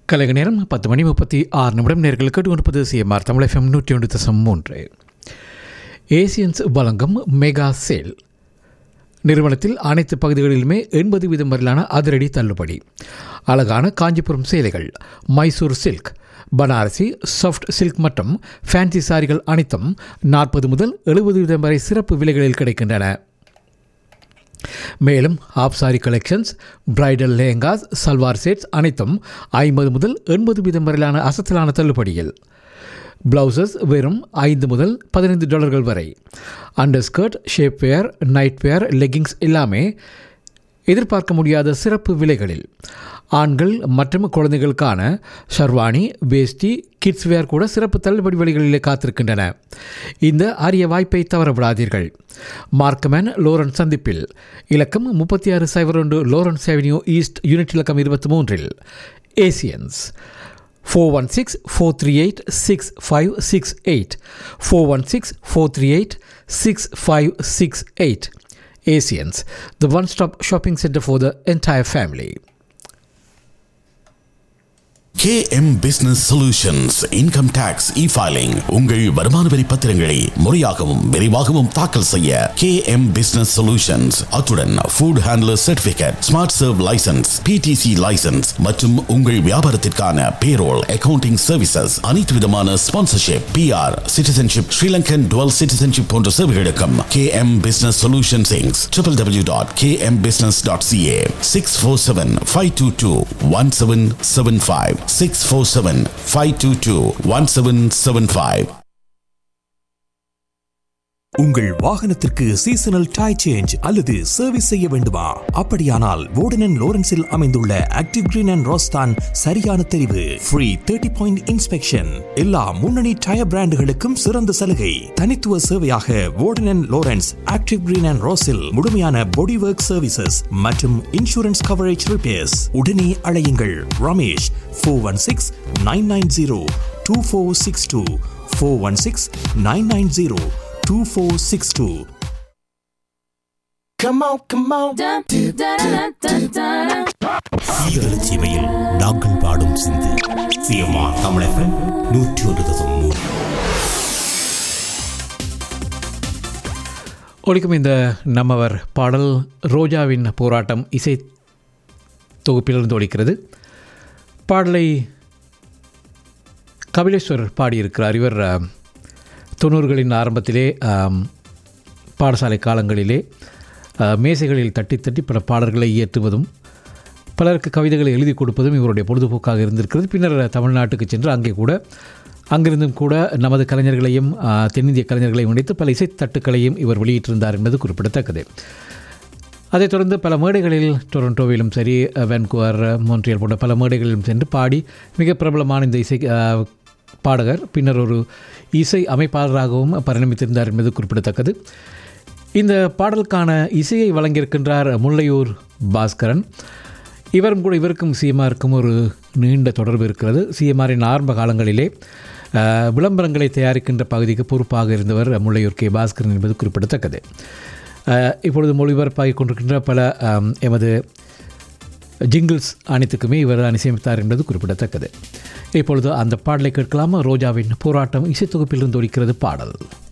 கலைக நேரம் பத்து மணி முப்பத்தி ஆறு நிமிடம் நேர்கள் கேட்டு கொடுப்பது சிஎம்ஆர் தமிழ் எஃப்எம் நூற்றி ஒன்று தசம் மூன்று ஏசியன்ஸ் வழங்கும் மெகா சேல் நிறுவனத்தில் அனைத்து பகுதிகளிலுமே எண்பது வீதம் வரையிலான அதிரடி தள்ளுபடி அழகான காஞ்சிபுரம் சேலைகள் Mysore silk Banarasi soft silk மற்றும் ஃபேன்சி சாரிகள் அனைத்தும் நாற்பது முதல் எழுபது வீதம் வரை சிறப்பு விலைகளில் கிடைக்கின்றன மேலும் half sari collections bridal lehengas salwar sets அனைத்தும் ஐம்பது முதல் எண்பது வீதம் வரையிலான அசத்தலான தள்ளுபடியில் பிளவுசஸ் வெறும் ஐந்து முதல் பதினைந்து டாலர்கள் வரை under skirt shape wear night wear leggings எல்லாமே எதிர்பார்க்க முடியாத சிறப்பு விலைகளில் ஆண்கள் மற்றும் குழந்தைகளுக்கான ஷர்வானி வேஷ்டி கிட்ஸ் வேர் கூட சிறப்பு தள்ளுபடி விலைகளிலே காத்திருக்கின்றன இந்த அரிய வாய்ப்பை தவறவிடாதீர்கள் மார்க்கமேன் லோரன்ஸ் சந்திப்பில் இலக்கம் முப்பத்தி ஆறு சைபர் ஒன்று லோரன்ஸ் அவென்யூ ஈஸ்ட் யூனிட் இலக்கம் இருபத்தி மூன்றில் Asians four one six four three eight six five six eight four one six four three eight six five six eight Asians, the one stop shopping center for the entire family. KM Business Solutions Income Tax E-Filing உங்கள் வருமான வரி பத்திரங்களை முறையாகவும் விரைவாகவும் தாக்கல் செய்ய KM Business Solutions அத்துடன் Food Handler Certificate Smart Serve License PTC License மற்றும் உங்கள் வியாபாரத்திற்கான Payroll Accounting Services அனைத்து விதமான Sponsorship PR Citizenship Sri Lankan Dual Citizenship போன்ற சேவைகளுக்கும் KM Business Solutions Inc. www.kmbusiness.ca 647-522-1775 647-522-1775 உங்கள் வாகனத்திற்கு சீசனல் டை சேஞ்ச் அல்லது சர்வீஸ் செய்ய வேண்டுமா அப்படியானால் வோர்டன் லோரன்ஸில் அமைந்துள்ள ஆக்டிவ் கிரீன் அண்ட் ரோஸ்தான் சரியான தெரிவு ஃப்ரீ தேர்ட்டி பாயிண்ட் இன்ஸ்பெக்ஷன் எல்லா முன்னணி டயர் பிராண்டுகளுக்கும் சிறந்த சலுகை தனித்துவ சேவையாக Warden Lawrence active green and ரோஸில் முழுமையான பாடி ஒர்க் சர்வீசஸ் மற்றும் இன்சூரன்ஸ் கவரேஜ் ரிப்பேர்ஸ் உடனே அழையுங்கள் Ramesh four one six nine nine zero two four six two four one six nine nine zero 2462. Come on, come on. சீரழிச்சிமையில் நாங்கள் பாடும் சிந்து CMR தமிழகம் நூற்றி ஒரு தசம் மூணு ஒழிக்கும் இந்த நம்மவர் பாடல் ரோஜாவின் போராட்டம் இசை தொகுப்பிலிருந்து ஒழிக்கிறது பாடலை கபிலேஸ்வர் பாடியிருக்கிறார் இவர் அஹ், தொண்ணூறுகளின் ஆரம்பத்திலே ஆம், பாடசாலை காலங்களிலே அஹ், மேசைகளில் தட்டி தட்டி பல பாடல்களை இயற்றுவதும் பலருக்கு கவிதைகளை எழுதி கொடுப்பதும் இவருடைய பொழுதுபோக்காக இருந்திருக்கிறது பின்னர் தமிழ்நாட்டுக்கு சென்று அங்கே கூட அங்கிருந்தும் கூட நமது கலைஞர்களையும் அஹ், தென்னிந்திய கலைஞர்களையும் இணைத்து பல இசைத்தட்டுக்களையும் இவர் வெளியிட்டிருந்தார் என்பது குறிப்பிடத்தக்கது அதைத் தொடர்ந்து பல மேடைகளில் டொரண்டோவிலும் சரி அஹ், வான்குவர் மோன்ட்ரியல் போன்ற பல மேடைகளிலும் சென்று பாடி மிக பிரபலமான இந்த இசை அஹ், பாடகர் பின்னர் ஒரு இசை அமைப்பாளராகவும் பரிணமித்திருந்தார் என்பது குறிப்பிடத்தக்கது இந்த பாடலுக்கான இசையை வழங்கியிருக்கின்றார் முல்லையூர் பாஸ்கரன் இவரும் கூட இவருக்கும் சிஎம்ஆருக்கும் ஒரு நீண்ட தொடர்பு இருக்கிறது சிஎம்ஆரின் ஆரம்ப காலங்களிலே அஹ், விளம்பரங்களை தயாரிக்கின்ற பகுதிக்கு பொறுப்பாக இருந்தவர் முல்லையூர் கே பாஸ்கரன் என்பது குறிப்பிடத்தக்கது அஹ், இப்பொழுது மொழிபரப்பாகிக் கொண்டிருக்கின்ற பல அம், எமது ஜிங்கிள்ஸ் அனைத்துக்குமே இவர் அனுசமித்தார் என்பது குறிப்பிடத்தக்கது இப்பொழுது அந்த பாடலை கேட்கலாமா ரோஜாவின் போராட்டம் இசைத்தொகுப்பிலிருந்து ஒலிக்கிறது பாடல்